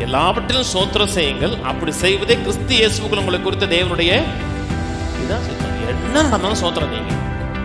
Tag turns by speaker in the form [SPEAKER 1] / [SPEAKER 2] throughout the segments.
[SPEAKER 1] எல்லாவற்றிலும் சோத்திரம் செய்யுங்கள் அப்படி செய்வதே கிறிஸ்து இயேசுக்குள் உங்களை குறித்த தேவனுடைய இதான் சித்தம் என்ன நடந்தாலும் சோத்திரம் செய்யுங்க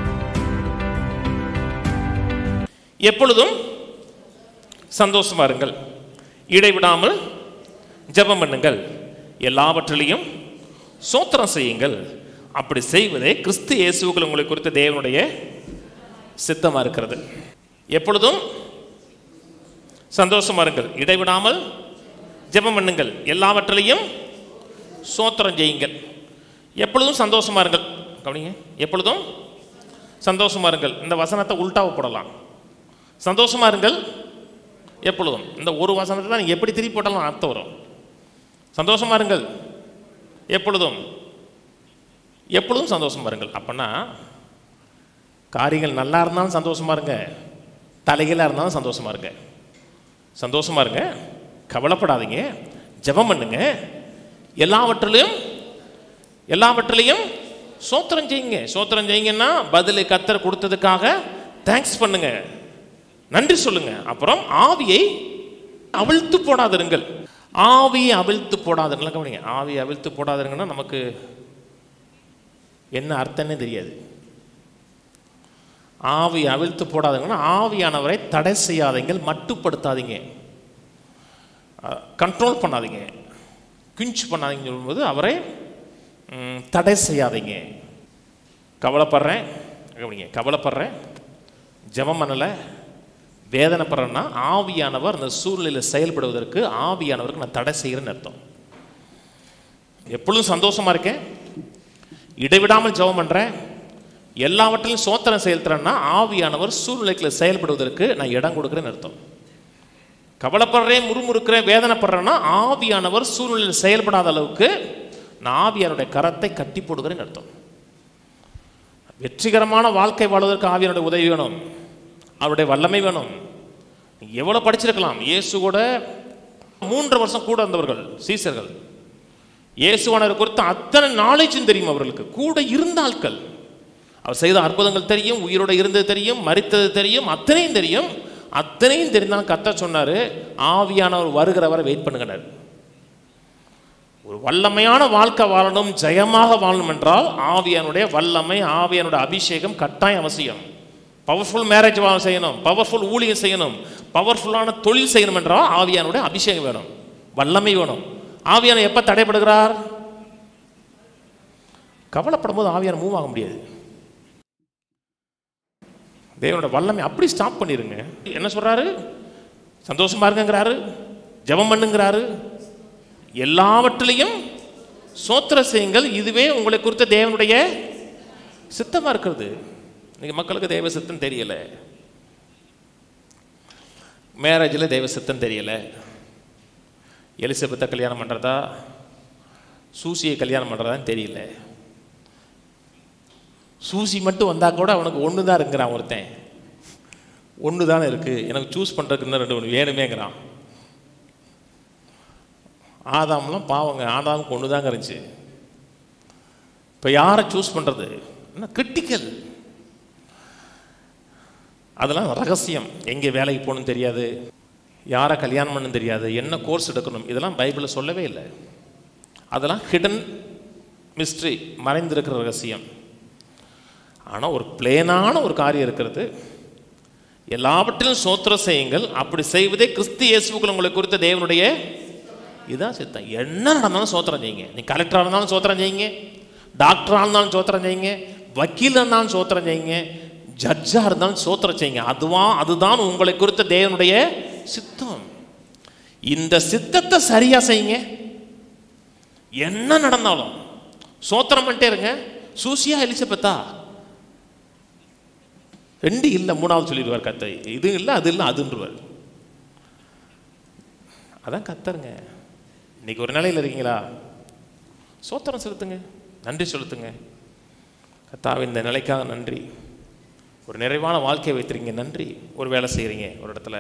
[SPEAKER 1] எப்பொழுதும் சந்தோஷமா இருங்கள் இடைவிடாமல் ஜெபம் பண்ணுங்கள் எல்லாவற்றிலையும் சோத்திரம் செய்யுங்கள் அப்படி செய்வதே கிறிஸ்து இயேசுக்குள் உங்களை குறித்த தேவனுடைய சித்தமா இருக்கிறது எப்பொழுதும் சந்தோஷமா இருங்கள் இடைவிடாமல் ஜெபம் பண்ணுங்கள் எல்லாவற்றிலையும் சோத்திரம் செய்யுங்கள் எப்பொழுதும் சந்தோஷமா இருங்கள் கவனிங்க எப்பொழுதும் சந்தோஷமா இருங்கள் இந்த வசனத்தை உல்டாவை போடலாம் சந்தோஷமா இருங்கள் எப்பொழுதும் இந்த ஒரு வசனத்தை தான் நீங்க எப்படி திருப்பி போட்டாலும் அர்த்தம் வரும் சந்தோஷமா இருங்கள் எப்பொழுதும் எப்பொழுதும் சந்தோஷமா இருங்கள் அப்பன்னா காரியங்கள் நல்லா இருந்தாலும் சந்தோஷமா இருங்க தலைகளாக இருந்தாலும் சந்தோஷமா இருங்க சந்தோஷமா இருங்க கவலைப்படாதீங்க ஜெபம் பண்ணுங்க எல்லாவற்றிலையும் எல்லாவற்றிலையும் சோத்திரம் செய்யுங்க சோத்திரம் செய்யுங்கன்னா பதிலை கத்தர் கொடுத்ததுக்காக தேங்க்ஸ் பண்ணுங்க நன்றி சொல்லுங்க அப்புறம் ஆவியை அவிழ்த்து போடாதிருங்கள் ஆவியை அவிழ்த்து போடாதுங்களா கவனிங்க ஆவியை அவிழ்த்து போடாதுங்கன்னா நமக்கு என்ன அர்த்தம்னே தெரியாது ஆவி அவிழ்த்து போடாதுங்கன்னா ஆவியானவரை தடை செய்யாதீங்கள் மட்டுப்படுத்தாதீங்க கண்ட்ரோல் பண்ணாதீங்க கிஞ்ச் பண்ணாதீங்கன்னு சொல்லும்போது அவரை ம், தடை செய்யாதீங்க கவலைப்படுறேன் கவனிங்க கவலைப்படுறேன் ஜெபம் பண்ணலை வேதனைப்படுறேன்னா ஆவியானவர் அந்த சூழ்நிலையில் செயல்படுவதற்கு ஆவியானவருக்கு நான் தடை செய்கிறேன்னு அர்த்தம் எப்பொழுதும் சந்தோஷமா இருக்கேன் இடைவிடாமல் ஜெபம் பண்ணுறேன் எல்லாவற்றிலும் சோத்திரம் செயல்படுறேன்னா ஆவியானவர் சூழ்நிலைகளை செயல்படுவதற்கு நான் இடம் கொடுக்குறேன்னு அர்த்தம் கவலைப்படுறேன் முறுமுறுக்கிறேன் வேதனைப்படுறேன்னா ஆவியானவர் சூழ்நிலையில் செயல்படாத அளவுக்கு நான் ஆவியானுடைய கரத்தை கட்டி போடுகிறேன்னு அர்த்தம் வெற்றிகரமான வாழ்க்கை வாழ்வதற்கு ஆவியானுடைய உதவி வேணும் அவருடைய வல்லமை வேணும் நீங்க எவ்வளவு படிச்சிருக்கலாம் இயேசு கூட மூன்று வருஷம் கூட இருந்தவர்கள் சீசர்கள் இயேசுவானவர் குறித்து அத்தனை நாலேஜும் தெரியும் அவர்களுக்கு கூட இருந்த ஆட்கள் அவர் செய்த அற்புதங்கள் தெரியும் உயிரோட இருந்தது தெரியும் மரித்தது தெரியும் அத்தனையும் தெரியும் அத்தனையும் தெரிந்தாலும் கத்த சொன்னாரு ஆவியானவர் வருகிற வரை வெயிட் பண்ணுங்கன்னாரு ஒரு வல்லமையான வாழ்க்கை வாழணும் ஜெயமாக வாழணும் என்றால் ஆவியானுடைய வல்லமை ஆவியானுடைய அபிஷேகம் கட்டாயம் அவசியம் பவர்ஃபுல் மேரேஜ் வாழ செய்யணும் பவர்ஃபுல் ஊழியம் செய்யணும் பவர்ஃபுல்லான தொழில் செய்யணும் என்றால் ஆவியானுடைய அபிஷேகம் வேணும் வல்லமை வேணும் ஆவியான எப்ப தடைப்படுகிறார் கவலைப்படும் போது ஆவியான மூவ் ஆக முடியாது தேவனோட வல்லமை அப்படி ஸ்டாப் பண்ணிருங்க என்ன சொல்றாரு சந்தோஷமா இருங்கங்கிறாரு ஜெபம் பண்ணுங்கிறாரு எல்லாவற்றிலையும் சோத்திர செய்யுங்கள் இதுவே உங்களை குறித்த தேவனுடைய சித்தமா இருக்கிறது இன்னைக்கு மக்களுக்கு தெய்வ சித்தம் தெரியல மேரேஜில் தெய்வ சித்தம் தெரியல எலிசபெத்தை கல்யாணம் பண்ணுறதா சூசியை கல்யாணம் பண்ணுறதான்னு தெரியல சூசி மட்டும் வந்தால் கூட அவனுக்கு ஒன்று தான் இருக்கிறான் ஒருத்தன் ஒன்று தானே இருக்குது எனக்கு சூஸ் பண்ணுறதுக்கு இன்னும் ரெண்டு ஒன்று வேணுமேங்கிறான் ஆதாம்லாம் பாவங்க ஆதாமுக்கு ஒன்று தாங்க இருந்துச்சு இப்போ யாரை சூஸ் பண்ணுறது என்ன கிரிட்டிக்கல் அதெல்லாம் ரகசியம் எங்கே வேலைக்கு போகணும்னு தெரியாது யாரை கல்யாணம் பண்ணணும் தெரியாது என்ன கோர்ஸ் எடுக்கணும் இதெல்லாம் பைபிளில் சொல்லவே இல்லை அதெல்லாம் ஹிடன் மிஸ்ட்ரி மறைந்திருக்கிற ரகசியம் ஆனால் ஒரு பிளேனான ஒரு காரியம் இருக்கிறது எல்லாவற்றிலும் சோத்திரம் செய்யுங்கள் அப்படி செய்வதே கிறிஸ்து இயேசுக்குள் உங்களை குறித்த தேவனுடைய இதுதான் சித்தம் என்ன நடந்தாலும் சோத்திரம் செய்யுங்க நீ கலெக்டராக இருந்தாலும் சோத்திரம் செய்யுங்க டாக்டராக இருந்தாலும் சோத்திரம் செய்யுங்க வக்கீலாக இருந்தாலும் சோத்திரம் செய்யுங்க ஜட்ஜாக இருந்தாலும் சோத்திரம் செய்யுங்க அதுவா அதுதான் உங்களை குறித்த தேவனுடைய சித்தம் இந்த சித்தத்தை சரியா செய்யுங்க என்ன நடந்தாலும் சோத்திரம் பண்ணிட்டே இருங்க சூசியா எலிசபெத்தா ரெண்டு இல்லை மூணாவது சொல்லிடுவார் கத்தை இது இல்லை அது இல்லை அதுன்றவர் அதான் கத்தருங்க இன்னைக்கு ஒரு நிலையில் இருக்கீங்களா சோத்திரம் செலுத்துங்க நன்றி செலுத்துங்க கத்தாவே இந்த நிலைக்காக நன்றி ஒரு நிறைவான வாழ்க்கையை வைத்திருக்கீங்க நன்றி ஒரு வேலை செய்கிறீங்க ஒரு இடத்துல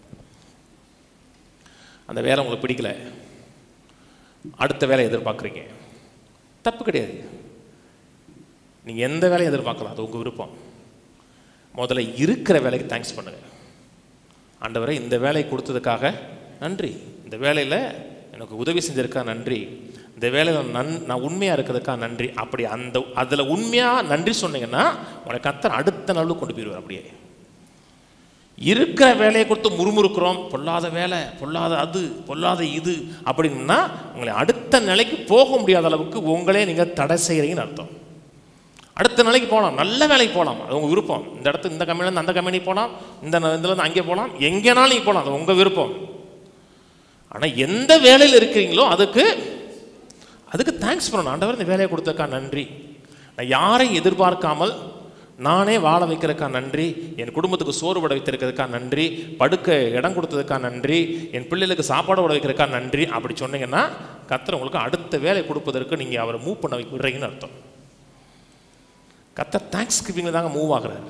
[SPEAKER 1] அந்த வேலை உங்களுக்கு பிடிக்கல அடுத்த வேலையை எதிர்பார்க்குறீங்க தப்பு கிடையாது நீங்கள் எந்த வேலையை எதிர்பார்க்கலாம் அது உங்கள் விருப்பம் முதல்ல இருக்கிற வேலைக்கு தேங்க்ஸ் பண்ணுங்க ஆண்டவரே இந்த வேலையை கொடுத்ததுக்காக நன்றி இந்த வேலையில் எனக்கு உதவி செஞ்சிருக்கா நன்றி இந்த வேலையில் நன் நான் உண்மையாக இருக்கிறதுக்கா நன்றி அப்படி அந்த அதில் உண்மையாக நன்றி சொன்னீங்கன்னா உங்களை கத்தர் அடுத்த நாள் கொண்டு போயிடுவார் அப்படியே இருக்கிற வேலையை கொடுத்து முறுமுறுக்கிறோம் பொல்லாத வேலை பொல்லாத அது பொல்லாத இது அப்படின்னா உங்களை அடுத்த நிலைக்கு போக முடியாத அளவுக்கு உங்களே நீங்கள் தடை செய்கிறீங்கன்னு அர்த்தம் அடுத்த நிலைக்கு போகலாம் நல்ல வேலைக்கு போகலாம் அது உங்கள் விருப்பம் இந்த இடத்துக்கு இந்த கம்பெனிலேருந்து அந்த கம்பெனி போகலாம் இந்த இதுலேருந்து அங்கே போகலாம் எங்கேனாலும் நீங்கள் போகலாம் அது உங்கள் விருப்பம் ஆனால் எந்த வேலையில் இருக்கிறீங்களோ அதுக்கு அதுக்கு தேங்க்ஸ் பண்ணணும் ஆண்டவர் இந்த வேலையை கொடுத்தக்கா நன்றி நான் யாரையும் எதிர்பார்க்காமல் நானே வாழ வைக்கிறதுக்கா நன்றி என் குடும்பத்துக்கு சோறு விட வைத்திருக்கிறதுக்கா நன்றி படுக்க இடம் கொடுத்ததுக்கா நன்றி என் பிள்ளைகளுக்கு சாப்பாடு விட வைக்கிறதுக்கா நன்றி அப்படி சொன்னீங்கன்னா கத்தர் உங்களுக்கு அடுத்த வேலை கொடுப்பதற்கு நீங்கள் அவரை மூவ் பண்ண விடுறீங்கன்னு அர்த்தம் கத்தர் தேங்க்ஸ் கிவிங்கில் தாங்க மூவ் ஆகுறாரு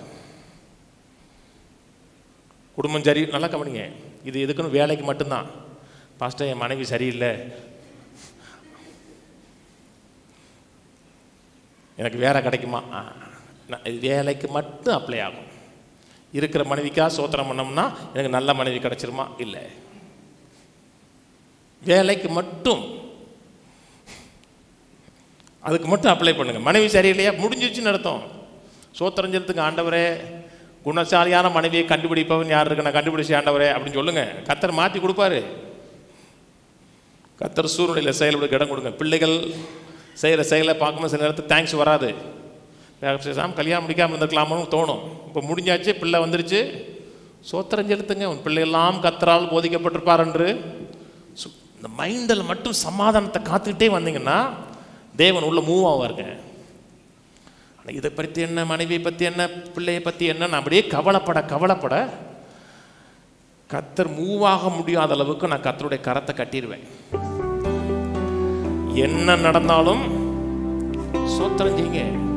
[SPEAKER 1] குடும்பம் சரி நல்லா கவனிங்க இது எதுக்குன்னு வேலைக்கு மட்டும்தான் பாஸ்டர் என் மனைவி சரியில்லை எனக்கு வேற கிடைக்குமா ஆ, நான் இது வேலைக்கு மட்டும் அப்ளை ஆகும் இருக்கிற மனைவிக்கா சோத்திரம் பண்ணோம்னா எனக்கு நல்ல மனைவி கிடைச்சிருமா இல்லை வேலைக்கு மட்டும் அதுக்கு மட்டும் அப்ளை பண்ணுங்க மனைவி சரியில்லையா முடிஞ்சிருச்சுன்னு அர்த்தம் சோத்திரஞ்சத்துக்கு ஆண்டவரே குணசாலியான மனைவியை கண்டுபிடிப்பவன் யார் இருக்கு நான் கண்டுபிடிச்சி ஆண்டவரே அப்படின்னு சொல்லுங்க கத்தர் மாற்றி கொடுப்பாரு கத்தர் சூழ்நிலையில் செயல்படுக்க இடம் கொடுங்க பிள்ளைகள் செய்கிற செயலை பார்க்கும்போது சில நேரத்துக்கு தேங்க்ஸ் வராது பேசாம கல்யாணம் முடிக்காமல் இருந்திருக்கலாமோன்னு தோணும் இப்போ முடிஞ்சாச்சு பிள்ளை வந்துருச்சு சோத்திரஞ்செலுத்துங்க உன் பிள்ளையெல்லாம் கத்தரால் போதிக்கப்பட்டிருப்பார் என்று சு- இந்த மைண்டில் மட்டும் சமாதானத்தை காத்துக்கிட்டே வந்தீங்கன்னா தேவன் உள்ள மூவ் ஆவாருங்க ஆனா இதை பற்றி என்ன மனைவியை பற்றி என்ன பிள்ளையை பற்றி என்ன நான் அப்படியே கவலைப்பட கவலைப்பட கத்தர் மூவ் ஆக முடியாத அளவுக்கு நான் கத்தருடைய கரத்தை கட்டிடுவேன் என்ன நடந்தாலும் சோத்திரம் செய்யுங்க